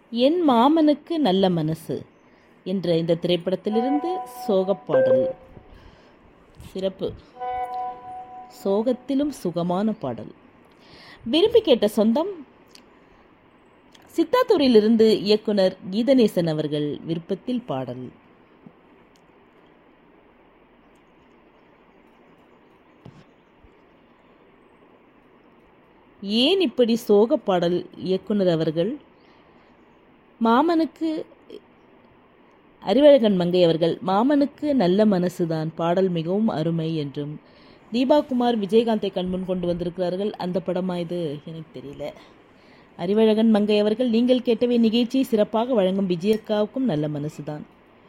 என் மாமனுக்கு நல்ல மனசு என்ற இந்த திரைப்படத்திலிருந்து சோகப்பாடல் சிறப்பு சோகத்திலும் சுகமான பாடல் விரும்பி கேட்ட சொந்தம் சித்தாத்தூரிலிருந்து இயக்குனர் கீதநேசன் அவர்கள் விருப்பத்தில் பாடல் ஏன் இப்படி சோக பாடல் இயக்குனர் அவர்கள் மாமனுக்கு அறிவழகன் மங்கை அவர்கள் மாமனுக்கு நல்ல மனசுதான் பாடல் மிகவும் அருமை என்றும் தீபா குமார் விஜயகாந்தை கண்முன் கொண்டு வந்திருக்கிறார்கள் அந்த படமா இது எனக்கு தெரியல அறிவழகன் மங்கை அவர்கள் நீங்கள் கேட்டவை நிகழ்ச்சியை சிறப்பாக வழங்கும் விஜயக்காவுக்கும் நல்ல மனசுதான்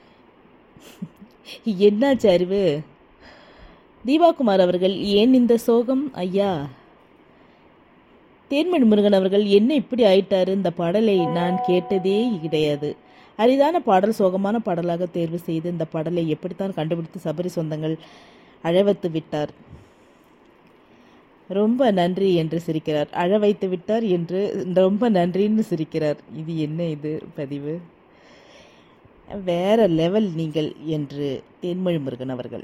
என்னாச்சு அறிவு தீபாகுமார் அவர்கள் ஏன் இந்த சோகம் ஐயா தேன்மணி முருகன் அவர்கள் என்ன இப்படி ஆயிட்டாரு இந்த பாடலை நான் கேட்டதே கிடையாது அரிதான பாடல் சோகமான பாடலாக தேர்வு செய்து இந்த பாடலை எப்படித்தான் கண்டுபிடித்து சபரி சொந்தங்கள் அழவைத்து விட்டார் ரொம்ப நன்றி என்று சிரிக்கிறார் அழ வைத்து விட்டார் என்று ரொம்ப நன்றின்னு சிரிக்கிறார் இது என்ன இது பதிவு வேற லெவல் நீங்கள் என்று தேன்மொழி முருகன் அவர்கள்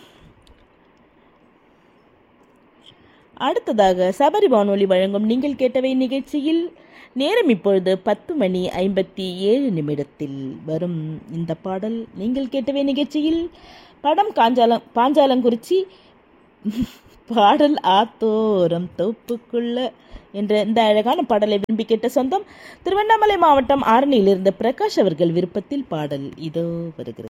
அடுத்ததாக சபரி வானொலி வழங்கும் நீங்கள் கேட்டவை நிகழ்ச்சியில் நேரம் இப்பொழுது பத்து மணி ஐம்பத்தி ஏழு நிமிடத்தில் வரும் இந்த பாடல் நீங்கள் கேட்டவை நிகழ்ச்சியில் படம் காஞ்சாலம் பாஞ்சாலங்குறிச்சி பாடல் ஆத்தோரம் தோப்புக்குள்ள என்ற இந்த அழகான பாடலை விரும்பி கேட்ட சொந்தம் திருவண்ணாமலை மாவட்டம் ஆரணியிலிருந்து பிரகாஷ் அவர்கள் விருப்பத்தில் பாடல் இதோ வருகிறது